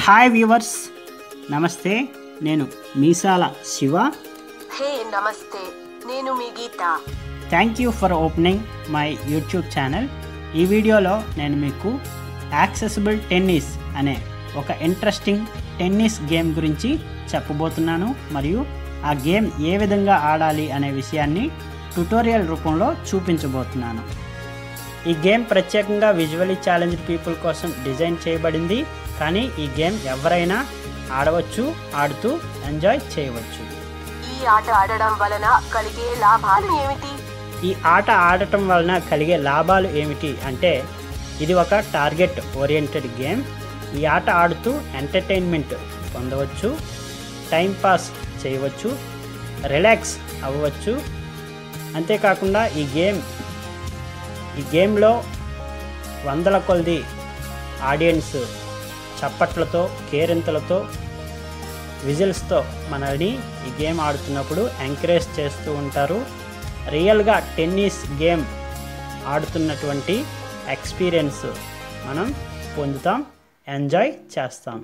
Hi viewers నమస్తే నేను మీసాల Shiva hey నమస్తే నేను మీ Geetha thank you for opening my YouTube channel ఈ వీడియోలో నేను మీకు యాక్సెసిబుల్ టెన్నిస్ అనే ఒక ఇంట్రెస్టింగ్ టెన్నిస్ గేమ్ గురించి చెప్పబోతున్నాను మరియు ఆ గేమ్ ఏ విధంగా ఆడాలి అనే విషయాన్ని ట్యుటోరియల్ రూపంలో చూపించబోతున్నాను ఈ గేమ్ ప్రత్యేకంగా విజువలీ ఛాలెంజ్డ్ పీపుల్ కోసం డిజైన్ చేయబడింది కానీ ఈ గేమ్ ఎవరైనా ఆడవచ్చు ఆడుతూ ఎంజాయ్ చేయవచ్చు ఈ ఆట ఆడడం వలన కలిగే లాభాలు ఏమిటి ఈ ఆట ఆడటం వలన కలిగే లాభాలు ఏమిటి అంటే ఇది ఒక టార్గెట్ ఓరియంటెడ్ గేమ్ ఈ ఆట ఆడుతూ ఎంటర్టైన్మెంట్ పొందవచ్చు టైం పాస్ చేయవచ్చు రిలాక్స్ అవ్వచ్చు అంతేకాకుండా ఈ గేమ్ ఈ గేమ్లో వందల కొలది ఆడియన్స్ చప్పట్లతో కేరింతలతో విజిల్స్తో మనల్ని ఈ గేమ్ ఆడుతున్నప్పుడు ఎంకరేజ్ చేస్తూ ఉంటారు రియల్గా టెన్నిస్ గేమ్ ఆడుతున్నటువంటి ఎక్స్పీరియన్స్ మనం పొందుతాం ఎంజాయ్ చేస్తాం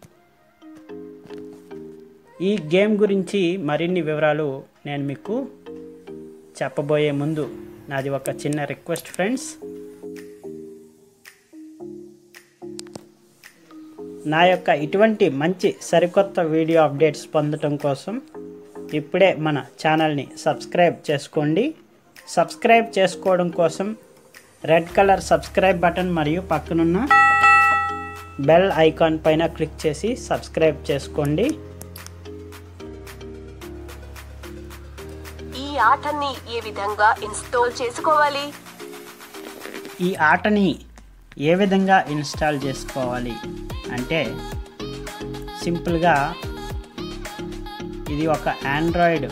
ఈ గేమ్ గురించి మరిన్ని వివరాలు నేను మీకు చెప్పబోయే ముందు నాది ఒక చిన్న రిక్వెస్ట్ ఫ్రెండ్స్ నా యొక్క ఇటువంటి మంచి సరికొత్త వీడియో అప్డేట్స్ పొందటం కోసం ఇప్పుడే మన ఛానల్ని సబ్స్క్రైబ్ చేసుకోండి సబ్స్క్రైబ్ చేసుకోవడం కోసం రెడ్ కలర్ సబ్స్క్రైబ్ బటన్ మరియు పక్కనున్న బెల్ ఐకాన్ పైన క్లిక్ చేసి సబ్స్క్రైబ్ చేసుకోండి ఈ ఆటని ఏ విధంగా ఇన్స్టాల్ చేసుకోవాలి ఈ ఆటని ఏ విధంగా ఇన్స్టాల్ చేసుకోవాలి అంటే సింపుల్గా ఇది ఒక ఆండ్రాయిడ్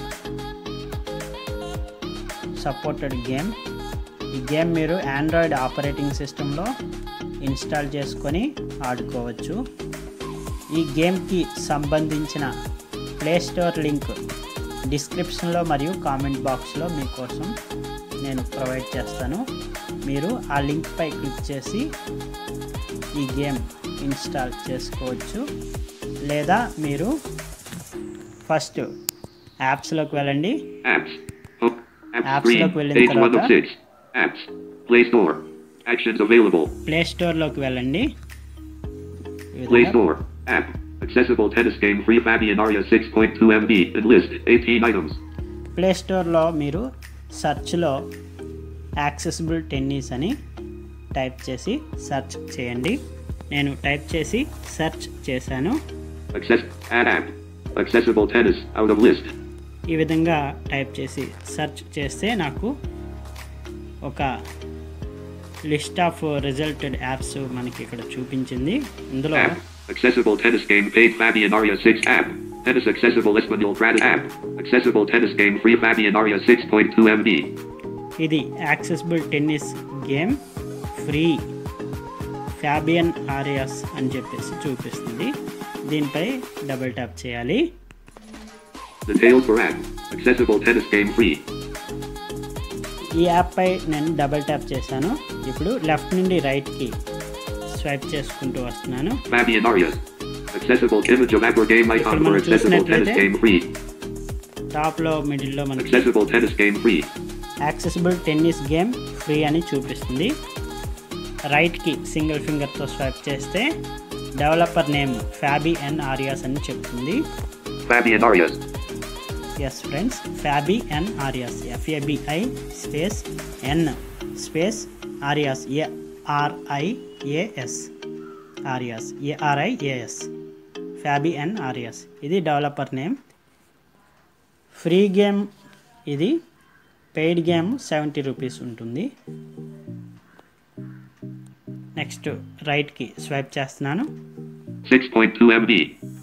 సపోర్టెడ్ గేమ్ ఈ గేమ్ మీరు ఆండ్రాయిడ్ ఆపరేటింగ్ సిస్టంలో ఇన్స్టాల్ చేసుకొని ఆడుకోవచ్చు ఈ గేమ్కి సంబంధించిన ప్లే స్టోర్ లింక్ డిస్క్రిప్షన్లో మరియు కామెంట్ బాక్స్లో మీకోసం నేను ప్రొవైడ్ చేస్తాను మీరు ఆ లింక్పై క్లిక్ చేసి ఈ గేమ్ ఇన్స్టాల్ చేసుకోవచ్చు లేదా మీరు ఫస్ట్ యాప్స్లోకి వెళ్ళండి Apps. Home. App Apps screen. లోకి వెళ్ళిన Page తర్వాత- 106. Apps. Play Store. Actions available. Play స్టోర్లోకి వెళ్ళండి ఈ Play విధంగా Store. App. Accessible tennis game free Fabian Aria 6.2 MB. And list 18 items. Play స్టోర్లో మీరు సెర్చ్లో యాక్సెసిబుల్ టెన్నిస్ అని టైప్ చేసి సెర్చ్ చేయండి నేను టైప్ చేసి సెర్చ్ చేశాను Access. Add app. Accessible tennis. Out of list. ఈ విధంగా టైప్ చేసి సెర్చ్ చేస్తే నాకు ఒక లిస్ట్ ఆఫ్ రిజల్టెడ్ యాప్స్ మనకి ఇక్కడ చూపించింది ఇందులో App. Accessible tennis game paid Fabian Aria 6 app. Tennis accessible Espanol gratis app. Accessible tennis game free Fabian Aria 6.2 MB. ఇది accessible tennis game free Fabian Arias అని చెప్పేసి చూపిస్తుంది దీనిపై డబుల్ ట్యాప్ చేయాలి Details for app. Accessible tennis game free. ఈ యాప్పై నేను double tap చేశాను ఇప్పుడు లెఫ్ట్ నుండి రైట్కి స్వైప్ చేసుకుంటూ వస్తున్నాను Fabian Arias. Accessible image of Abra game icon మనం for accessible tennis చూసినట్లయితే- game free. టాప్లో మిడిల్లో మనకి Accessible tennis game free. Accessible tennis game free అని చూపిస్తుంది రైట్కి సింగిల్ ఫింగర్తో స్వైప్ చేస్తే developer name Fabi N Arias అని చెప్తుంది Fabian Arias. Yes friends Fabi N Arias F A B I space N space Arias A R I A S Arias A R I A S Fabi N Arias ఇది developer name free game ఇది paid game seventy rupees ఉంటుంది next రైట్కి swipe చేస్తున్నాను 6.2 MB.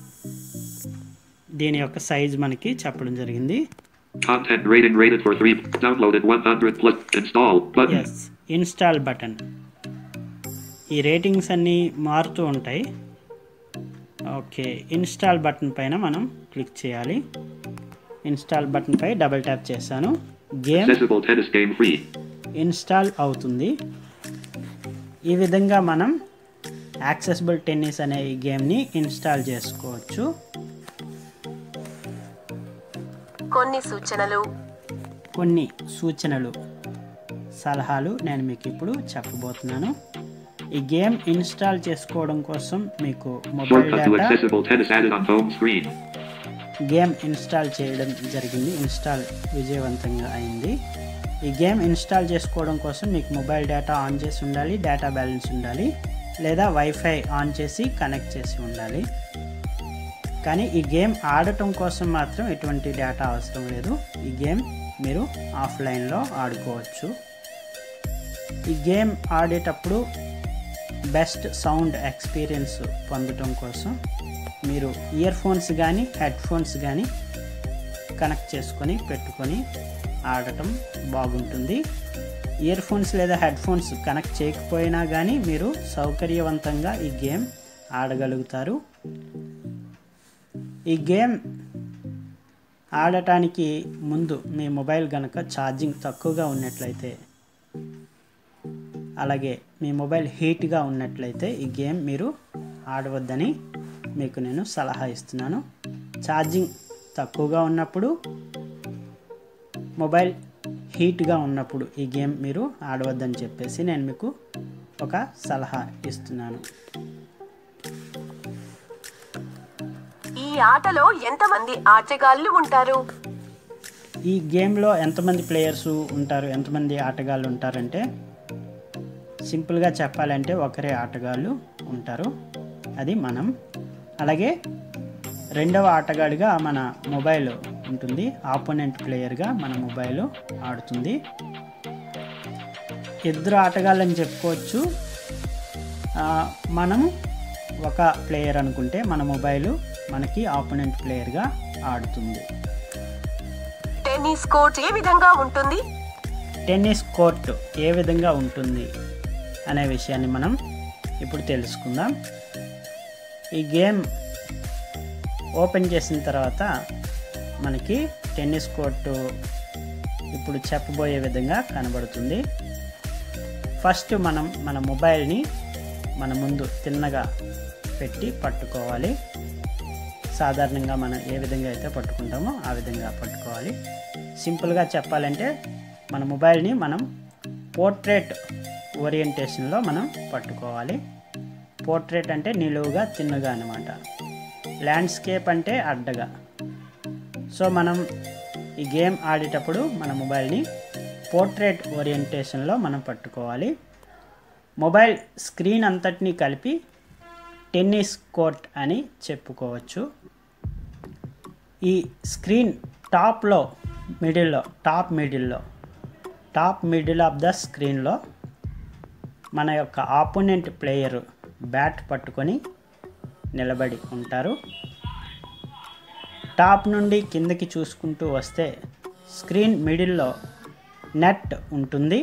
దీని యొక్క size మనకి చెప్పడం జరిగింది Content rating rated for 3. Downloaded 100 plus. Install button. Yes install button ఈ రేటింగ్స్ అన్నీ మారుతూ ఉంటాయి ఓకే ఇన్స్టాల్ బటన్ పైన మనం క్లిక్ చేయాలి ఇన్స్టాల్ బటన్ పై డబుల్ ట్యాప్ చేశాను game Accessible tennis game free. Install అవుతుంది ఈ విధంగా మనం యాక్సెసిబుల్ టెన్నిస్ అనే ఈ గేమ్ని ఇన్స్టాల్ చేసుకోవచ్చు కొన్ని సూచనలు కొన్ని సూచనలు సలహాలు నేను మీకు ఇప్పుడు చెప్పబోతున్నాను ఈ గేమ్ ఇన్స్టాల్ చేసుకోవడం కోసం మీకు mobile Shortcut to data accessible tennis added on home screen. Game install చేయడం జరిగింది ఇన్స్టాల్ విజయవంతంగా అయింది ఈ గేమ్ ఇన్స్టాల్ చేసుకోవడం కోసం మీకు మొబైల్ డేటా ఆన్ చేసి ఉండాలి డేటా బ్యాలెన్స్ ఉండాలి లేదా వైఫై ఆన్ చేసి కనెక్ట్ చేసి ఉండాలి కానీ ఈ గేమ్ ఆడటం కోసం మాత్రం ఎటువంటి డేటా అవసరం లేదు ఈ గేమ్ మీరు ఆఫ్లైన్లో ఆడుకోవచ్చు ఈ గేమ్ ఆడేటప్పుడు బెస్ట్ సౌండ్ ఎక్స్పీరియన్స్ పొందటం కోసం మీరు ఇయర్ ఫోన్స్ కానీ హెడ్ ఫోన్స్ కానీ కనెక్ట్ చేసుకొని పెట్టుకొని ఆడటం బాగుంటుంది ఇయర్ ఫోన్స్ లేదా హెడ్ ఫోన్స్ కనెక్ట్ చేయకపోయినా కానీ మీరు సౌకర్యవంతంగా ఈ గేమ్ ఆడగలుగుతారు ఈ గేమ్ ఆడటానికి ముందు మీ మొబైల్ కనుక ఛార్జింగ్ తక్కువగా ఉన్నట్లయితే అలాగే మీ మొబైల్ హీట్గా ఉన్నట్లయితే ఈ గేమ్ మీరు ఆడవద్దని మీకు నేను సలహా ఇస్తున్నాను ఛార్జింగ్ తక్కువగా ఉన్నప్పుడు మొబైల్ హీట్గా ఉన్నప్పుడు ఈ గేమ్ మీరు ఆడవద్దని చెప్పేసి నేను మీకు ఒక సలహా ఇస్తున్నాను ఈ ఆటలో ఎంతమంది ఆటగాళ్ళు ఉంటారు ఈ గేమ్లో ఎంతమంది ప్లేయర్స్ ఉంటారు ఎంతమంది ఆటగాళ్ళు ఉంటారంటే సింపుల్గా చెప్పాలంటే ఒకరే ఆటగాళ్ళు ఉంటారు అది మనం అలాగే రెండవ ఆటగాడిగా మన మొబైల్ ఉంటుంది ఆపోనెంట్ ప్లేయర్గా మన మొబైల్ ఆడుతుంది ఇద్దరు ఆటగాళ్ళని చెప్పుకోవచ్చు ఆ, మనం ఒక ప్లేయర్ అనుకుంటే మన మొబైల్ మనకి ఆపోనెంట్ ప్లేయర్గా ఆడుతుంది టెన్నిస్ కోర్ట్ ఏ విధంగా ఉంటుంది టెన్నిస్ కోర్టు ఏ విధంగా ఉంటుంది అనే విషయాన్ని మనం ఇప్పుడు తెలుసుకుందాం ఈ గేమ్ ఓపెన్ చేసిన తర్వాత మనకి టెన్నిస్ కోర్టు ఇప్పుడు చెప్పబోయే విధంగా కనబడుతుంది ఫస్ట్ మనం మన మొబైల్ని మన ముందు తిన్నగా పెట్టి పట్టుకోవాలి సాధారణంగా మనం ఏ విధంగా అయితే పట్టుకుంటామో ఆ విధంగా పట్టుకోవాలి సింపుల్గా చెప్పాలంటే మన మొబైల్ని మనం పోర్ట్రేట్ ఓరియంటేషన్లో మనం పట్టుకోవాలి పోర్ట్రేట్ అంటే నిలువుగా తిన్నుగా అనమాట ల్యాండ్స్కేప్ అంటే అడ్డగా సో మనం ఈ గేమ్ ఆడేటప్పుడు మన మొబైల్ని పోర్ట్రేట్ ఓరియంటేషన్లో మనం పట్టుకోవాలి మొబైల్ స్క్రీన్ అంతటినీ కలిపి టెన్నిస్ కోర్ట్ అని చెప్పుకోవచ్చు ఈ స్క్రీన్ టాప్లో మిడిల్లో టాప్ మిడిల్లో టాప్ మిడిల్ ఆఫ్ ద స్క్రీన్లో మన యొక్క ఆపోనెంట్ ప్లేయర్ బ్యాట్ పట్టుకొని నిలబడి ఉంటారు టాప్ నుండి కిందకి చూసుకుంటూ వస్తే స్క్రీన్ మిడిల్లో నెట్ ఉంటుంది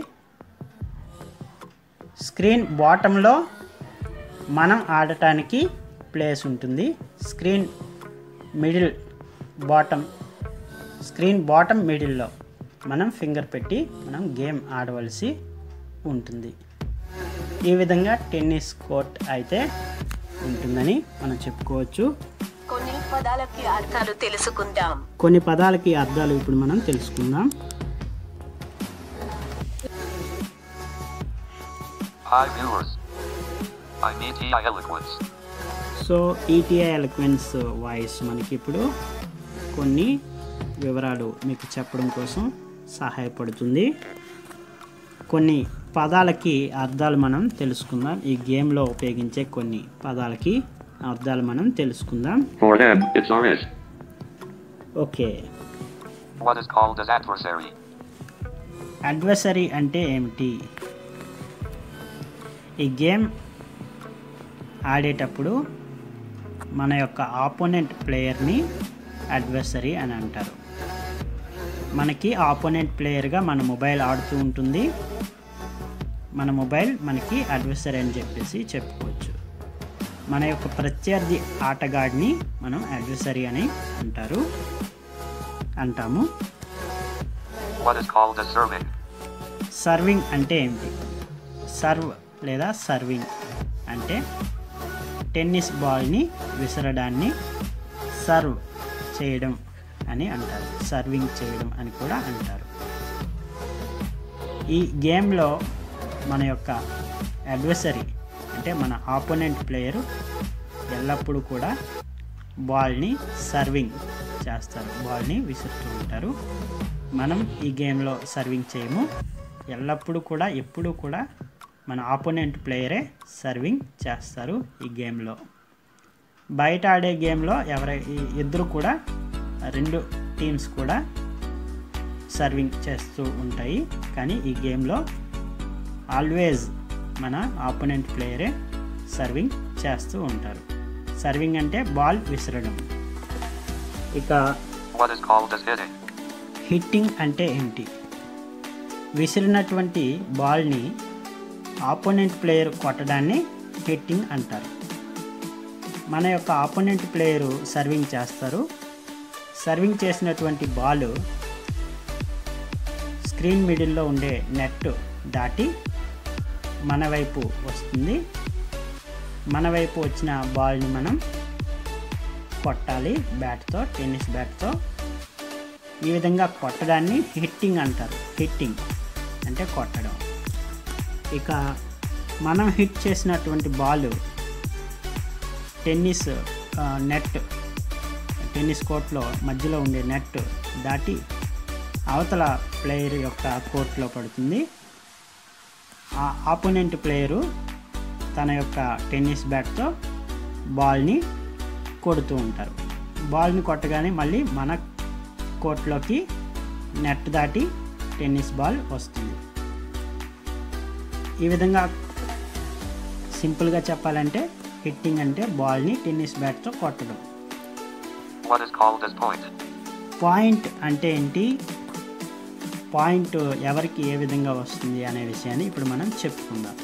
స్క్రీన్ బాటంలో మనం ఆడటానికి ప్లేస్ ఉంటుంది screen middle bottom screen bottom మిడిల్లో మనం ఫింగర్ పెట్టి మనం గేమ్ ఆడవలసి ఉంటుంది ఈ విధంగా టెన్నిస్ కోర్ట్ అయితే ఉంటుందని మనం చెప్పుకోవచ్చు కొన్ని పదాలకి అర్థాలు తెలుసుకుందాం కొన్ని పదాలకి అర్థాలు ఇప్పుడు మనం తెలుసుకుందాం Hi viewers. I'm E.T. Eloquence. So ETI eloquence voice మనకి ఇప్పుడు కొన్ని వివరాలు మీకు చెప్పడం కోసం సహాయపడుతుంది కొన్ని పదాలకి అర్థాలు మనం తెలుసుకుందాం ఈ గేమ్లో ఉపయోగించే కొన్ని పదాలకి అర్థాలు మనం తెలుసుకుందాం For M, it's RS. Okay What is called as adversary? అడ్వసరీ అంటే ఏమిటి ఈ గేమ్ ఆడేటప్పుడు మన యొక్క ఆపోనెంట్ ప్లేయర్ని అడ్వసరీ అని అంటారు మనకి ఆపోనెంట్ ప్లేయర్గా మన మొబైల్ ఆడుతూ ఉంటుంది మన మొబైల్ మనకి అడ్వసరీ అని చెప్పేసి చెప్పుకోవచ్చు మన యొక్క ప్రత్యర్థి ఆటగాడిని మనం అడ్వసరీ అని అంటారు అంటాము What is called as serving? Serving అంటే ఏమిటి సర్వ్ లేదా సర్వింగ్ అంటే టెన్నిస్ బాల్ని విసరడాన్ని సర్వ్ చేయడం అని అంటారు సర్వింగ్ చేయడం అని కూడా అంటారు ఈ గేమ్లో మన యొక్క అడ్వసరీ అంటే మన ఆపోనెంట్ ప్లేయరు ఎల్లప్పుడూ కూడా బాల్ని సర్వింగ్ చేస్తారు బాల్ని విసురుతూ ఉంటారు మనం ఈ గేమ్లో సర్వింగ్ చేయము ఎల్లప్పుడూ కూడా ఎప్పుడూ కూడా మన ఆపోనెంట్ ప్లేయరే సర్వింగ్ చేస్తారు ఈ గేమ్లో బయట ఆడే గేమ్లో ఎవరై ఈ ఇద్దరు కూడా రెండు టీమ్స్ కూడా సర్వింగ్ చేస్తూ ఉంటాయి కానీ ఈ గేమ్లో ఆల్వేజ్ మన ఆపోనెంట్ ప్లేయరే సర్వింగ్ చేస్తూ ఉంటారు సర్వింగ్ అంటే బాల్ విసరడం ఇక What is called as hitting? Hitting అంటే ఏంటి విసిరినటువంటి బాల్ని ఆపోనెంట్ ప్లేయర్ కొట్టడాన్ని హిట్టింగ్ అంటారు మన యొక్క ఆపోనెంట్ ప్లేయరు సర్వింగ్ చేస్తారు సర్వింగ్ చేసినటువంటి బాల్ స్క్రీన్ మిడిల్లో ఉండే నెట్ దాటి మన వైపు వస్తుంది మన వైపు వచ్చిన బాల్ని మనం కొట్టాలి బ్యాట్తో టెన్నిస్ బ్యాట్తో ఈ విధంగా కొట్టడాన్ని హిట్టింగ్ అంటారు హిట్టింగ్ అంటే కొట్టడం ఇక మనం హిట్ చేసినటువంటి బాల్ టెన్నిస్ ఆ, నెట్ టెన్నిస్ కోర్ట్లో మధ్యలో ఉండే నెట్ దాటి అవతల ప్లేయర్ యొక్క కోర్ట్లో పడుతుంది ఆ ఆపోనెంట్ ప్లేయరు తన యొక్క టెన్నిస్ బ్యాట్తో బాల్ని కొడుతూ ఉంటారు బాల్ని కొట్టగానే మళ్ళీ మన కోర్ట్లోకి నెట్ దాటి టెన్నిస్ బాల్ వస్తుంది ఈ విధంగా సింపుల్గా చెప్పాలంటే హిట్టింగ్ అంటే బాల్ని టెన్నిస్ బ్యాట్తో కొట్టడం What is called as point? Point అంటే ఏంటి పాయింట్ ఎవరికి ఏ విధంగా వస్తుంది అనే విషయాన్ని ఇప్పుడు మనం చెప్పుకుందాం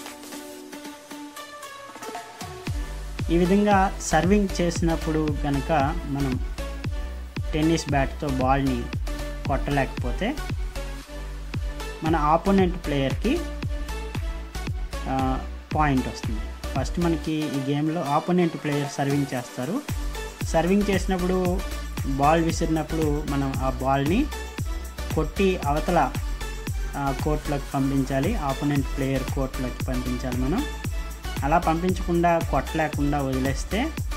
ఈ విధంగా సర్వింగ్ చేసినప్పుడు కనుక మనం టెన్నిస్ బ్యాట్తో బాల్ని కొట్టలేకపోతే మన ఆపోనెంట్ ప్లేయర్కి పాయింట్ వస్తుంది ఫస్ట్ మనకి ఈ గేమ్లో ఆపోనెంట్ ప్లేయర్ సర్వింగ్ చేస్తారు సర్వింగ్ చేసినప్పుడు బాల్ విసిరినప్పుడు మనం ఆ బాల్ని కొట్టి అవతల ఆ, కోర్టులోకి పంపించాలి ఆపోనెంట్ ప్లేయర్ కోర్టులోకి పంపించాలి మనం అలా పంపించకుండా కొట్టలేకుండా వదిలేస్తే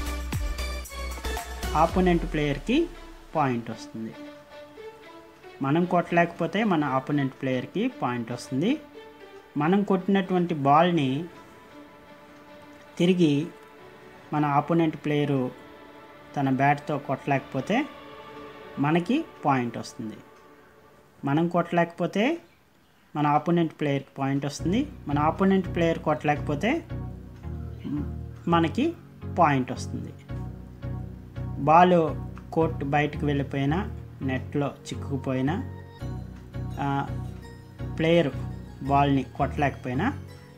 ఆపోనెంట్ ప్లేయర్కి పాయింట్ వస్తుంది మనం కొట్టలేకపోతే మన ఆపోనెంట్ ప్లేయర్కి పాయింట్ వస్తుంది మనం కొట్టినటువంటి బాల్ని తిరిగి మన ఆపోనెంట్ ప్లేయరు తన బ్యాట్తో కొట్టలేకపోతే మనకి పాయింట్ వస్తుంది మనం కొట్టలేకపోతే మన ఆపోనెంట్ ప్లేయర్కి పాయింట్ వస్తుంది మన ఆపోనెంట్ ప్లేయర్ కొట్టలేకపోతే మ్, మనకి పాయింట్ వస్తుంది బాల్ కోర్ట్ బయటకు వెళ్ళిపోయినా నెట్లో చిక్కుకుపోయినా ఆ, ప్లేయర్ బాల్ని కొట్టలేకపోయినా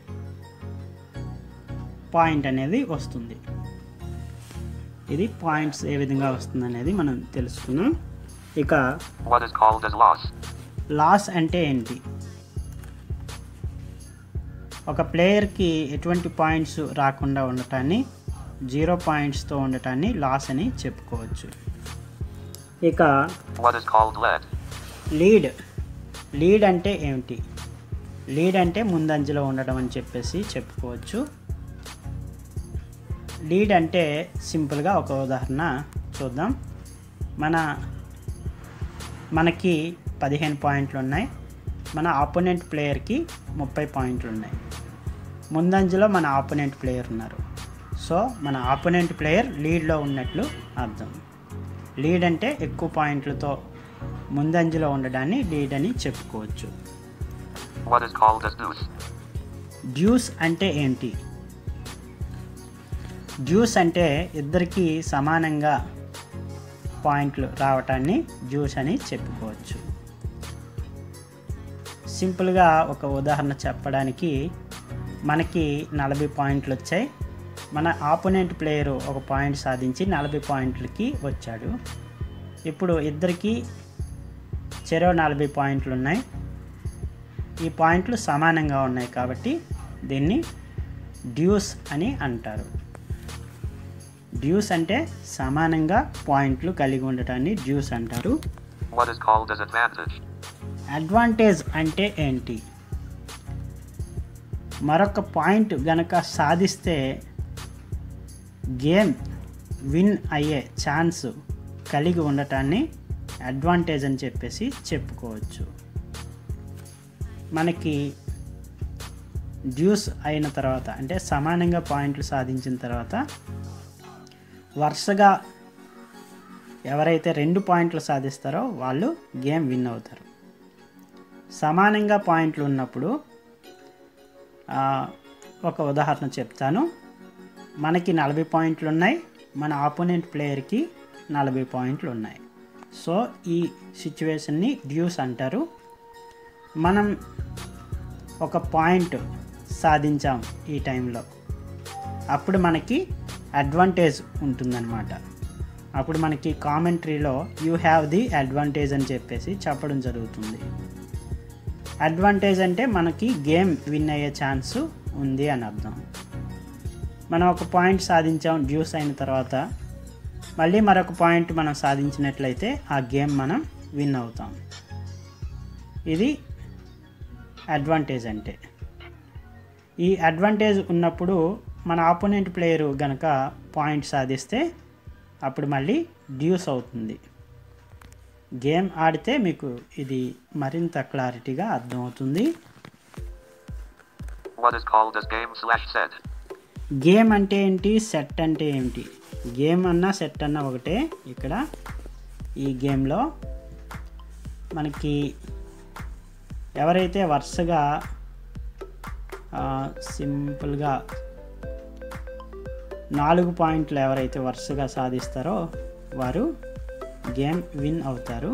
పాయింట్ అనేది వస్తుంది ఇది పాయింట్స్ ఏ విధంగా వస్తుంది అనేది మనం తెలుసుకున్నాం ఇక What is called as loss? Loss అంటే ఏంటి ఒక ప్లేయర్కి ఎటువంటి పాయింట్స్ రాకుండా ఉండటాన్ని జీరో పాయింట్స్తో ఉండటాన్ని లాస్ అని చెప్పుకోవచ్చు ఇక What is called lead? Lead lead అంటే ఏమిటి లీడ్ అంటే ముందంజలో ఉండడం అని చెప్పేసి చెప్పుకోవచ్చు లీడ్ అంటే సింపుల్గా ఒక ఉదాహరణ చూద్దాం మన మనకి పదిహేను పాయింట్లు ఉన్నాయి మన ఆపోనెంట్ ప్లేయర్కి ముప్పై పాయింట్లు ఉన్నాయి ముందంజలో మన ఆపోనెంట్ ప్లేయర్ ఉన్నారు సో మన ఆపోనెంట్ ప్లేయర్ లీడ్లో ఉన్నట్లు అర్థం లీడ్ అంటే ఎక్కువ పాయింట్లతో ముందంజలో ఉండడాన్ని లీడ్ అని చెప్పుకోవచ్చు What is called as deuce? Deuce అంటే ఏంటి డ్యూస్ అంటే ఇద్దరికి సమానంగా పాయింట్లు రావటాన్ని జ్యూస్ అని చెప్పుకోవచ్చు సింపుల్గా ఒక ఉదాహరణ చెప్పడానికి మనకి నలభై పాయింట్లు వచ్చాయి మన ఆపోనెంట్ ప్లేయరు ఒక పాయింట్ సాధించి నలభై పాయింట్లకి వచ్చాడు ఇప్పుడు ఇద్దరికి చెరో నలభై పాయింట్లు ఉన్నాయి ఈ పాయింట్లు సమానంగా ఉన్నాయి కాబట్టి దీన్ని డ్యూస్ అని అంటారు డ్యూస్ అంటే సమానంగా పాయింట్లు కలిగి ఉండటాన్ని డ్యూస్ అంటారు What is called as advantage? Advantage అంటే ఏంటి మరొక పాయింట్ గనక సాధిస్తే గేమ్ విన్ అయ్యే ఛాన్స్ కలిగి ఉండటాన్ని అడ్వాంటేజ్ అని చెప్పేసి చెప్పుకోవచ్చు మనకి డ్యూస్ అయిన తర్వాత అంటే సమానంగా పాయింట్లు సాధించిన తర్వాత వరుసగా ఎవరైతే రెండు పాయింట్లు సాధిస్తారో వాళ్ళు గేమ్ విన్ అవుతారు సమానంగా పాయింట్లు ఉన్నప్పుడు ఆ, ఒక ఉదాహరణ చెప్తాను మనకి నలభై పాయింట్లు ఉన్నాయి మన ఆపోనెంట్ ప్లేయర్కి నలభై పాయింట్లు ఉన్నాయి సో ఈ సిచ్యువేషన్ని డ్యూస్ అంటారు మనం ఒక పాయింట్ సాధించాం ఈ టైంలో అప్పుడు మనకి అడ్వాంటేజ్ ఉంటుందన్నమాట అప్పుడు మనకి కామెంటరీలో యూ హ్యావ్ ది అడ్వాంటేజ్ అని చెప్పేసి చెప్పడం జరుగుతుంది అడ్వాంటేజ్ అంటే మనకి గేమ్ విన్ అయ్యే ఛాన్స్ ఉంది అని అర్థం మనం ఒక పాయింట్ సాధించాం డ్యూస్ అయిన తర్వాత మళ్ళీ మరొక పాయింట్ మనం సాధించినట్లయితే ఆ గేమ్ మనం విన్ అవుతాం ఇది అడ్వాంటేజ్ అంటే ఈ అడ్వాంటేజ్ ఉన్నప్పుడు మన ఆపోనెంట్ ప్లేయరు గనక పాయింట్ సాధిస్తే అప్పుడు మళ్ళీ డ్యూస్ అవుతుంది గేమ్ ఆడితే మీకు ఇది మరింత క్లారిటీగా అర్థమవుతుంది What is called as game slash set? Game అంటే ఏంటి సెట్ అంటే ఏంటి గేమ్ అన్నా సెట్ అన్నా ఒకటే ఇక్కడ ఈ గేమ్లో మనకి ఎవరైతే వరుసగా ఆ, సింపుల్గా నాలుగు పాయింట్లు ఎవరైతే వరుసగా సాధిస్తారో వారు గేమ్ విన్ అవుతారు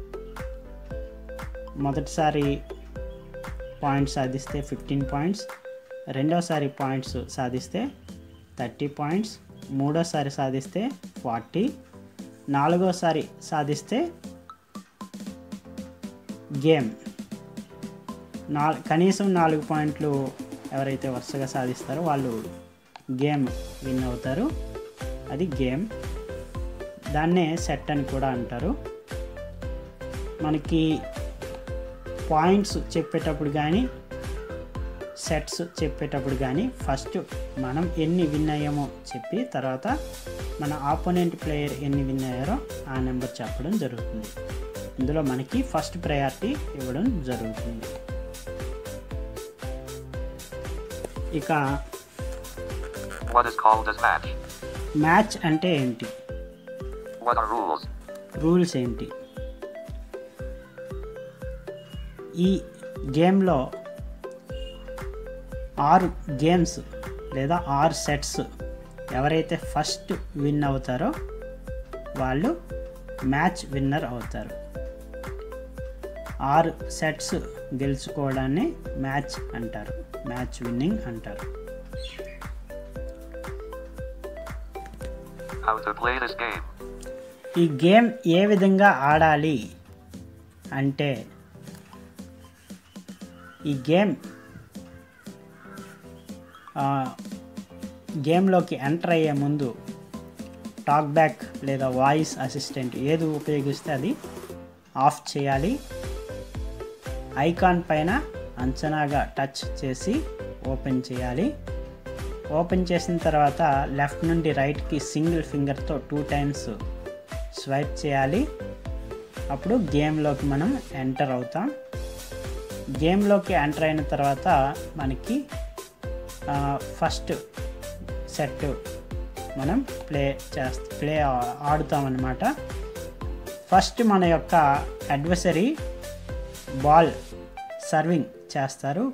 మొదటిసారి పాయింట్స్ సాధిస్తే ఫిఫ్టీన్ పాయింట్స్ రెండోసారి పాయింట్స్ సాధిస్తే థర్టీ పాయింట్స్ మూడోసారి సాధిస్తే ఫార్టీ నాలుగోసారి సాధిస్తే గేమ్ నా కనీసం నాలుగు పాయింట్లు ఎవరైతే వరుసగా సాధిస్తారో వాళ్ళు గేమ్ విన్ అవుతారు అది గేమ్ దాన్నే సెట్ అని కూడా అంటారు మనకి పాయింట్స్ చెప్పేటప్పుడు కానీ సెట్స్ చెప్పేటప్పుడు కానీ ఫస్ట్ మనం ఎన్ని విన్ అయ్యామో చెప్పి తర్వాత మన ఆపోనెంట్ ప్లేయర్ ఎన్ని విన్ అయ్యారో ఆ నెంబర్ చెప్పడం జరుగుతుంది ఇందులో మనకి ఫస్ట్ ప్రయారిటీ ఇవ్వడం జరుగుతుంది ఇక What is called as match? Match అంటే ఏంటి What are rules? రూల్స్ ఏంటి ఈ గేమ్లో ఆరు గేమ్స్ లేదా ఆరు సెట్స్ ఎవరైతే ఫస్ట్ విన్ అవుతారో వాళ్ళు మ్యాచ్ విన్నర్ అవుతారు ఆరు సెట్స్ గెలుచుకోవడాన్ని మ్యాచ్ అంటారు మ్యాచ్ విన్నింగ్ అంటారు How to play this game? ఈ గేమ్ ఏ విధంగా ఆడాలి అంటే ఈ గేమ్ ఆ, గేమ్లోకి ఎంటర్ అయ్యే ముందు టాక్ బ్యాక్ లేదా వాయిస్ అసిస్టెంట్ ఏది ఉపయోగిస్తే అది ఆఫ్ చేయాలి ఐకాన్ పైన అంచనాగా టచ్ చేసి ఓపెన్ చేయాలి ఓపెన్ చేసిన తర్వాత లెఫ్ట్ నుండి రైట్కి సింగిల్ ఫింగర్తో టూ టైమ్స్ స్వైప్ చేయాలి అప్పుడు గేమ్లోకి మనం ఎంటర్ అవుతాం గేమ్లోకి ఎంటర్ అయిన తర్వాత మనకి ఫస్ట్ సెట్ మనం ప్లే చేస్త ప్లే ఆడుతామన్నమాట ఫస్ట్ మన యొక్క అడ్వసరీ బాల్ సర్వింగ్ చేస్తారు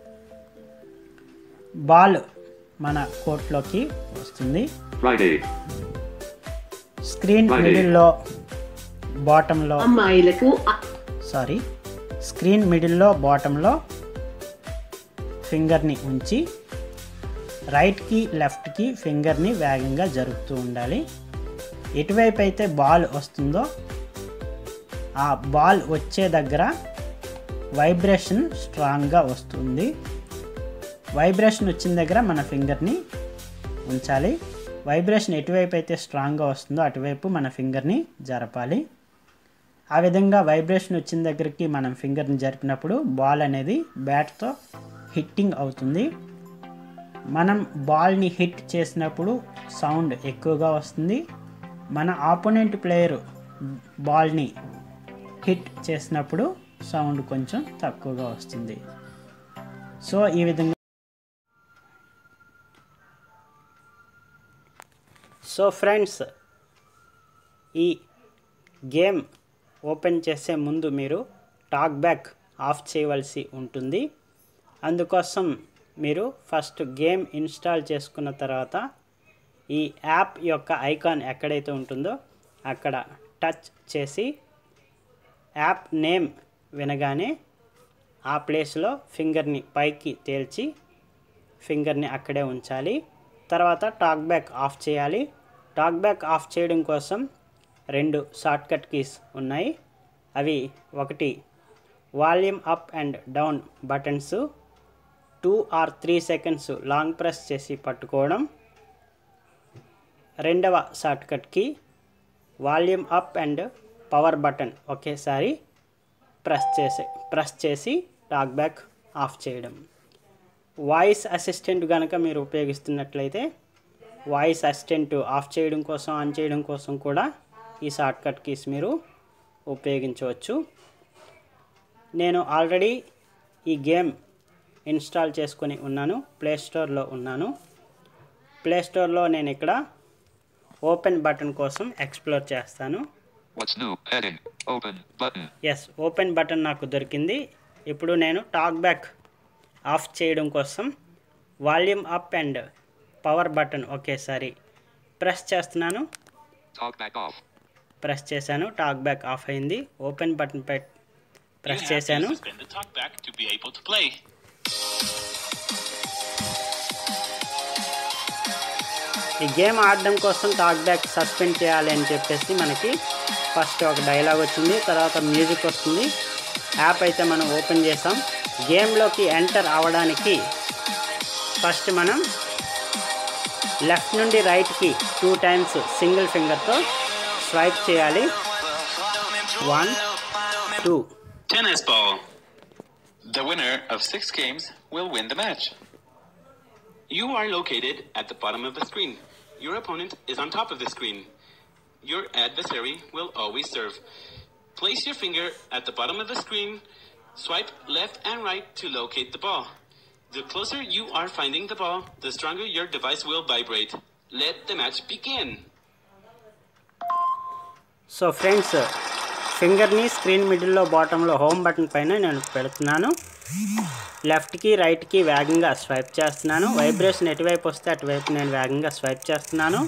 బాల్ మన కోర్ట్లోకి వస్తుంది Friday. Screen Friday. మిడిల్లో బాటంలో అమ్మాయిలకు సారీ స్క్రీన్ మిడిల్లో బాటంలో ఫింగర్ని ఉంచి రైట్కి లెఫ్ట్కి ఫింగర్ని వేగంగా జరుపుతూ ఉండాలి ఎటువైపు అయితే బాల్ వస్తుందో ఆ బాల్ వచ్చే దగ్గర వైబ్రేషన్ స్ట్రాంగ్గా వస్తుంది వైబ్రేషన్ వచ్చిన దగ్గర మన ఫింగర్ని ఉంచాలి వైబ్రేషన్ ఎటువైపు అయితే స్ట్రాంగ్గా వస్తుందో అటువైపు మన ఫింగర్ని జరపాలి ఆ విధంగా వైబ్రేషన్ వచ్చిన దగ్గరికి మనం ఫింగర్ని జరిపినప్పుడు బాల్ అనేది బ్యాట్తో హిట్టింగ్ అవుతుంది మనం బాల్ని హిట్ చేసినప్పుడు సౌండ్ ఎక్కువగా వస్తుంది మన ఆపోనెంట్ ప్లేయర్ బాల్ని హిట్ చేసినప్పుడు సౌండ్ కొంచెం తక్కువగా వస్తుంది సో ఈ విధంగా సో ఫ్రెండ్స్ ఈ గేమ్ ఓపెన్ చేసే ముందు మీరు టాక్ బ్యాక్ ఆఫ్ చేయవలసి ఉంటుంది అందుకోసం మీరు ఫస్ట్ గేమ్ ఇన్స్టాల్ చేసుకున్న తర్వాత ఈ యాప్ యొక్క ఐకాన్ ఎక్కడైతే ఉంటుందో అక్కడ టచ్ చేసి యాప్ నేమ్ వినగానే ఆ ప్లేస్లో ఫింగర్ని పైకి తేల్చి ఫింగర్ని అక్కడే ఉంచాలి తర్వాత టాక్ బ్యాక్ ఆఫ్ చేయాలి టాక్ బ్యాక్ ఆఫ్ చేయడం కోసం రెండు షార్ట్కట్ కీస్ ఉన్నాయి అవి ఒకటి volume up and down buttons two or three seconds long press చేసి పట్టుకోవడం రెండవ షార్ట్కట్కి volume up and power button ఒకేసారి ప్రెస్ చేసి ప్రెస్ చేసి టాక్ బ్యాక్ ఆఫ్ చేయడం వాయిస్ అసిస్టెంట్ కనుక మీరు ఉపయోగిస్తున్నట్లయితే వాయిస్ అసిస్టెంట్ ఆఫ్ చేయడం కోసం ఆన్ చేయడం కోసం కూడా ఈ షార్ట్కట్ కీస్ మీరు ఉపయోగించవచ్చు నేను ఆల్రెడీ ఈ గేమ్ ఇన్స్టాల్ చేసుకొని ఉన్నాను ప్లే స్టోర్లో ఉన్నాను ప్లే స్టోర్లో నేను ఇక్కడ ఓపెన్ బటన్ కోసం ఎక్స్ప్లోర్ చేస్తాను What's new? Heading. Open. Button. Yes open button నాకు దొరికింది ఇప్పుడు నేను టాక్ బ్యాక్ ఆఫ్ చేయడం కోసం volume up and power button ఒకేసారి ప్రెస్ చేస్తున్నాను Talk back off. ప్రెస్ చేశాను టాక్ బ్యాక్ ఆఫ్ అయింది ఓపెన్ బటన్ పై ప్రెస్ you have to చేశాను suspend the talkback to be able to play. ఈ గేమ్ ఆడడం కోసం టాక్ బ్యాక్ సస్పెండ్ చేయాలి అని చెప్పేసి మనకి ఫస్ట్ ఒక డైలాగ్ వచ్చింది తర్వాత మ్యూజిక్ వస్తుంది యాప్ అయితే మనం ఓపెన్ చేసాం గేమ్లోకి ఎంటర్ అవ్వడానికి ఫస్ట్ మనం లెఫ్ట్ నుండి రైట్కి టూ టైమ్స్ సింగిల్ ఫింగర్తో స్వైప్ చేయాలి one two Tennis ball. The winner of six games will win the match. You are located at the bottom of the screen. Your opponent is on top of the screen. Your adversary will always serve. Place your finger at the bottom of the screen. Swipe left and right to locate the ball. The closer you are finding the ball, the stronger your device will vibrate. Let the match begin. So friends ఫింగర్ని screen మిడిల్లో బాటంలో home button పైన నేను పెడుతున్నాను లెఫ్ట్కి రైట్కి వేగంగా swipe చేస్తున్నాను వైబ్రేషన్ ఎటువైపు వస్తే అటువైపు నేను వేగంగా స్వైప్ చేస్తున్నాను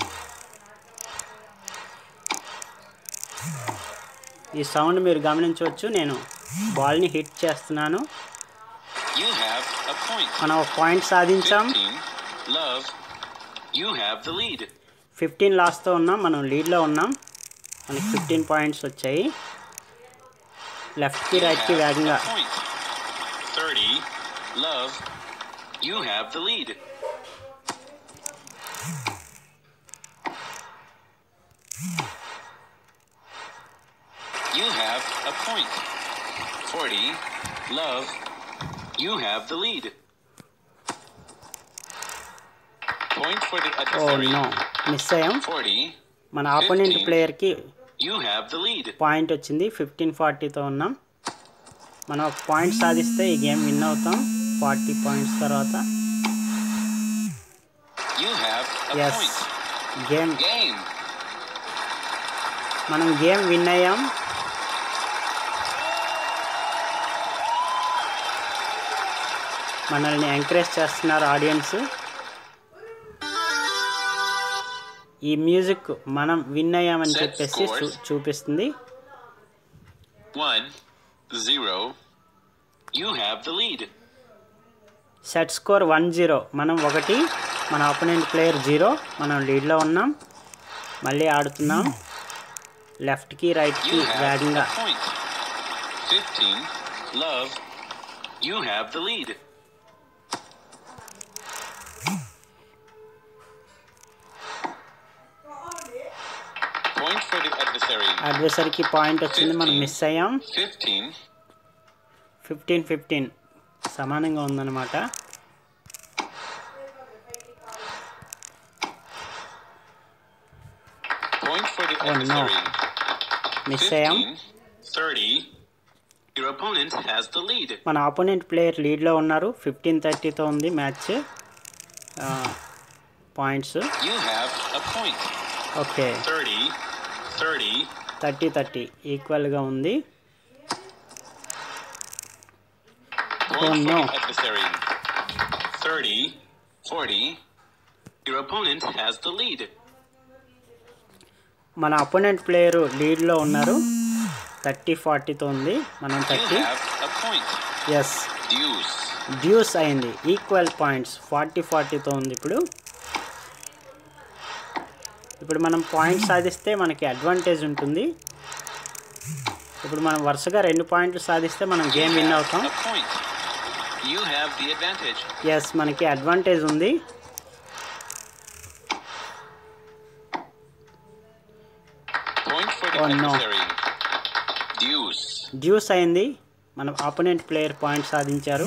ఈ సౌండ్ మీరు గమనించవచ్చు నేను బాల్ని హిట్ చేస్తున్నాను You have a point. మనం ఒక పాయింట్ సాధించాం 15. Love. You have the lead. Fifteen లాస్తో ఉన్నాం మనం లీడ్లో ఉన్నాం మనకి ఫిఫ్టీన్ పాయింట్స్ వచ్చాయి లెఫ్ట్కి రైట్కి have వేగంగా a point. 30. Love. You have the lead. You have a point. 40. Love. You have the lead. Point for the oh adversary. No miss అయ్యాం 40. మన ఆపోనెంట్ ప్లేయర్కి You have the lead. Point వచ్చింది fifteen ఫార్టీతో ఉన్నాం మనం ఒక point సాధిస్తే ఈ గేమ్ విన్ అవుతాం ఫార్టీ పాయింట్స్ తర్వాత You have a yes point. Game Game. మనం గేమ్ విన్ అయ్యాం మనల్ని ఎంకరేజ్ చేస్తున్నారు ఆడియన్స్ ఈ మ్యూజిక్ మనం విన్ అయ్యామని Set చెప్పేసి చూ- scores. చూపిస్తుంది One, zero. You have the lead. Set score one zero మనం ఒకటి మన అపోనెంట్ ప్లేయర్ జీరో మనం లీడ్లో ఉన్నాం మళ్ళీ ఆడుతున్నాం లెఫ్ట్కి రైట్కి You have వేగంగా a point. Fifteen. Love. You have the lead. Point for the adversary. అడ్వర్సరీకి పాయింట్ వచ్చింది మనం మిస్ అయ్యాం 15. ఫిఫ్టీన్ ఫిఫ్టీన్ సమానంగా ఉందన్నమాట Point for the Oh, no. adversary. Miss అయ్యాం 15. 30. Your opponent has the lead. మన ఆపోనెంట్ ప్లేయర్ లీడ్లో ఉన్నారు ఫిఫ్టీన్ థర్టీతో ఉంది match points You have a point. Okay 30. 30. Thirty thirty ఈక్వల్గా ఉంది Point Oh, for no. the adversary. 30. 40. Your opponent has the lead. మన opponent player లీడ్లో ఉన్నారు థర్టీ ఫార్టీతో ఉంది మనం You thirty have a point. Yes Deuce. Deuce అయింది equal points forty ఫార్టీతో ఉంది ఇప్పుడు ఇప్పుడు మనం పాయింట్స్ సాధిస్తే మనకి అడ్వాంటేజ్ ఉంటుంది ఇప్పుడు మనం వరుసగా రెండు పాయింట్లు సాధిస్తే మనం You గేమ్ విన్ have అవుతాం a point. You have the advantage. Yes మనకి అడ్వాంటేజ్ ఉంది Point for the Oh, no. adversary. Deuce. Deuce అయింది మనం ఆపోనెంట్ ప్లేయర్ పాయింట్ సాధించారు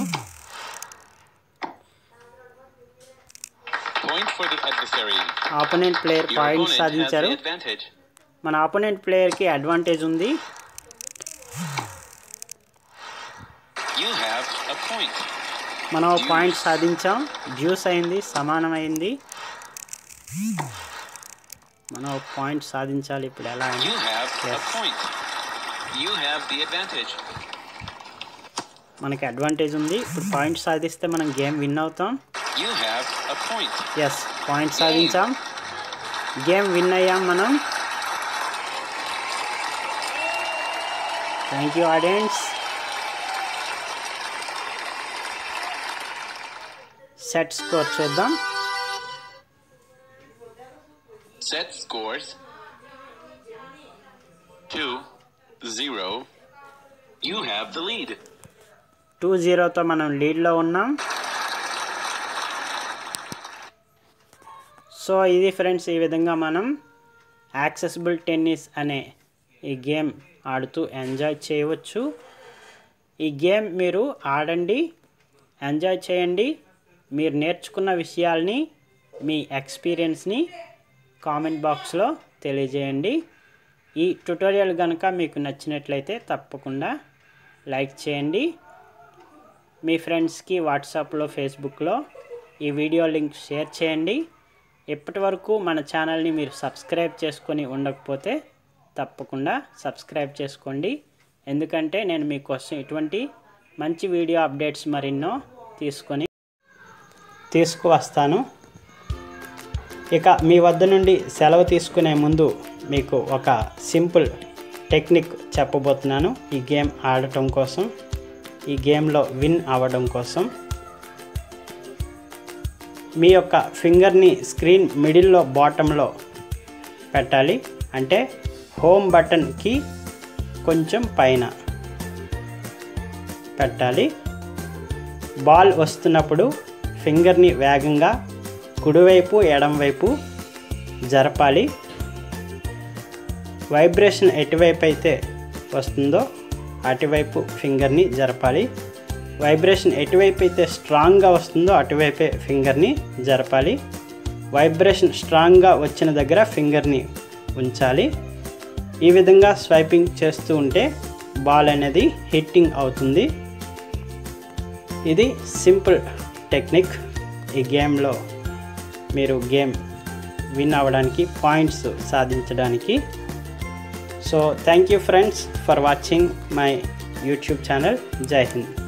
Point for the adversary. Opponent player Your point opponent has సాధించారు the advantage. మన opponent ప్లేయర్కి advantage ఉంది You have a point. మనం పాయింట్ సాధించాం డ్యూస్ అయింది సమానమైంది మనం పాయింట్ సాధించాలి ఇప్పుడు ఎలా అయినా You have a Yes. point. You have the advantage. మనకి అడ్వాంటేజ్ ఉంది ఇప్పుడు పాయింట్ సాధిస్తే మనం గేమ్ విన్ అవుతాం You have a point. Yes point సాధించాం గేమ్ విన్ అయ్యాం మనం thank you audience set score చూద్దాం Set scores 2 0. You have the lead. Two జీరోతో మనం లీడ్లో ఉన్నాం సో ఇది ఫ్రెండ్స్ ఈ విధంగా మనం యాక్సెసిబుల్ టెన్నిస్ అనే ఈ గేమ్ ఆడుతూ ఎంజాయ్ చేయవచ్చు ఈ గేమ్ మీరు ఆడండి ఎంజాయ్ చేయండి మీరు నేర్చుకున్న విషయాల్ని మీ ఎక్స్పీరియన్స్ని కామెంట్ బాక్స్లో తెలియజేయండి ఈ ట్యుటోరియల్ కనుక మీకు నచ్చినట్లయితే తప్పకుండా లైక్ చేయండి మీ ఫ్రెండ్స్కి వాట్సాప్లో ఫేస్బుక్లో ఈ వీడియో లింక్ షేర్ చేయండి ఇప్పటి వరకు మన ఛానల్ని మీరు సబ్స్క్రైబ్ చేసుకొని ఉండకపోతే తప్పకుండా సబ్స్క్రైబ్ చేసుకోండి ఎందుకంటే నేను మీకోసం ఇటువంటి మంచి వీడియో అప్డేట్స్ మరెన్నో తీసుకొని తీసుకువస్తాను ఇక మీ వద్ద నుండి సెలవు తీసుకునే ముందు మీకు ఒక సింపుల్ టెక్నిక్ చెప్పబోతున్నాను ఈ గేమ్ ఆడటం కోసం ఈ గేమ్లో విన్ అవ్వడం కోసం మీ యొక్క ఫింగర్ని స్క్రీన్ మిడిల్లో బాటంలో పెట్టాలి అంటే హోమ్ బటన్కి కొంచెం పైన పెట్టాలి బాల్ వస్తున్నప్పుడు ఫింగర్ని వేగంగా కుడివైపు ఎడంవైపు జరపాలి వైబ్రేషన్ ఎటువైపు అయితే వస్తుందో అటువైపు ఫింగర్ని జరపాలి వైబ్రేషన్ ఎటువైపు అయితే స్ట్రాంగ్గా వస్తుందో అటువైపే ఫింగర్ని జరపాలి వైబ్రేషన్ స్ట్రాంగ్గా వచ్చిన దగ్గర ఫింగర్ని ఉంచాలి ఈ విధంగా స్వైపింగ్ చేస్తూ ఉంటే బాల్ అనేది హిట్టింగ్ అవుతుంది ఇది సింపుల్ టెక్నిక్ ఈ గేమ్లో మీరు గేమ్ విన్ అవ్వడానికి పాయింట్స్ సాధించడానికి so thank you friends for watching my YouTube channel Jai Hind